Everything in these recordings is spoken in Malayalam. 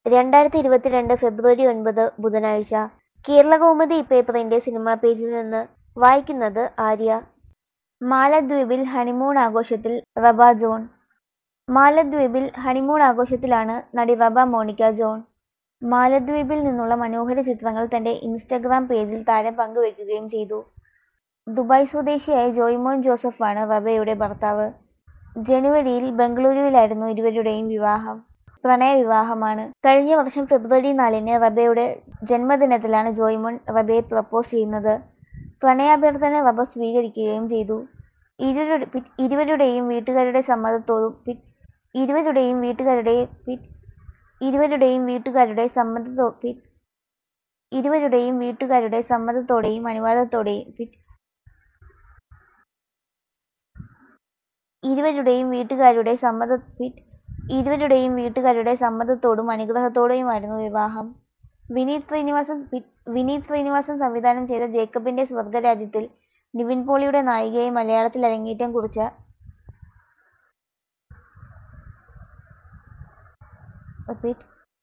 രണ്ടായിരത്തി ഇരുപത്തിരണ്ട് ഫെബ്രുവരി ഒൻപത് ബുധനാഴ്ച കേരളകൗമുദി പേപ്പറിന്റെ സിനിമാ പേജിൽ നിന്ന് വായിക്കുന്നത് ആര്യ മാലദ്വീപിൽ ഹണിമൂൺ ആഘോഷത്തിൽ റബ ജോൺ മാലദ്വീപിൽ ഹണിമൂൺ ആഘോഷത്തിലാണ് നടി റബ മോണിക്ക ജോൺ മാലദ്വീപിൽ നിന്നുള്ള മനോഹര ചിത്രങ്ങൾ തന്റെ ഇൻസ്റ്റഗ്രാം പേജിൽ താരം പങ്കുവെക്കുകയും ചെയ്തു ദുബായ് സ്വദേശിയായ ജോയ്മോൻ ജോസഫാണ് റബയുടെ ഭർത്താവ് ജനുവരിയിൽ ബംഗളൂരുവിലായിരുന്നു ഇരുവരുടെയും വിവാഹം പ്രണയ വിവാഹമാണ് കഴിഞ്ഞ വർഷം ഫെബ്രുവരി നാലിന് റബയുടെ ജന്മദിനത്തിലാണ് ജോയ്മോൻ റബയെ പ്രപ്പോസ് ചെയ്യുന്നത് പ്രണയാഭ്യർത്ഥന റബ സ്വീകരിക്കുകയും ചെയ്തു ഇരുവരുടെ പി- ഇരുവരുടെയും വീട്ടുകാരുടെ സമ്മതത്തോടും പി- ഇരുവരുടെയും വീട്ടുകാരുടെ പി- ഇരുവരുടെയും വീട്ടുകാരുടെ സമ്മതത്തോ പി- ഇരുവരുടെയും വീട്ടുകാരുടെ സമ്മതത്തോടെയും അനുവാദത്തോടെയും പി- ഇരുവരുടെയും വീട്ടുകാരുടെ സമ്മത പി- ഇരുവരുടെയും വീട്ടുകാരുടെ സമ്മതത്തോടും അനുഗ്രഹത്തോടെയുമായിരുന്നു വിവാഹം വിനീത് ശ്രീനിവാസൻ പി- വിനീത് ശ്രീനിവാസൻ സംവിധാനം ചെയ്ത ജേക്കബിന്റെ സ്വർഗരാജ്യത്തിൽ നിവിൻ പോളിയുടെ നായികയായി മലയാളത്തിൽ അരങ്ങേറ്റം കുറിച്ച Repeat.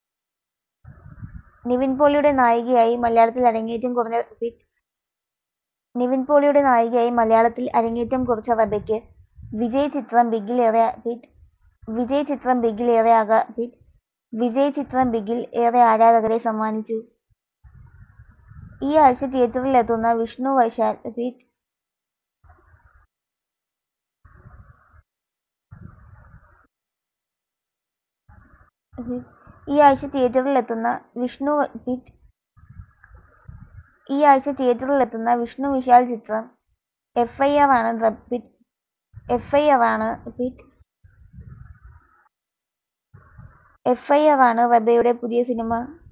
നിവിൻ പോളിയുടെ നായികയായി മലയാളത്തിൽ അരങ്ങേറ്റം കുറഞ്ഞ Repeat. നിവിൻ പോളിയുടെ നായികയായി മലയാളത്തിൽ അരങ്ങേറ്റം കുറിച്ച റബയ്ക്ക് വിജയ് ചിത്രം ബിഗിൽ ഏറെ Repeat. വിജയ് ചിത്രം ബിഗിൽ ഏറെ ആക Repeat. വിജയ് ചിത്രം ബിഗിൽ ഏറെ ആരാധകരെ സമ്മാനിച്ചു ഈ ആഴ്ച തിയേറ്ററിൽ എത്തുന്ന വിഷ്ണു വൈശാൽ Repeat. Repeat. ഈ ആഴ്ച തിയേറ്ററിൽ എത്തുന്ന വിഷ്ണു Repeat. ഈ ആഴ്ച തിയേറ്ററിൽ എത്തുന്ന വിഷ്ണു വിശാൽ ചിത്രം എഫ് ഐ ആർ ആണ് Repeat. എഫ് ഐ ആർ ആണ് Repeat. എഫ് ഐ ആർ ആണ് റബയുടെ പുതിയ സിനിമ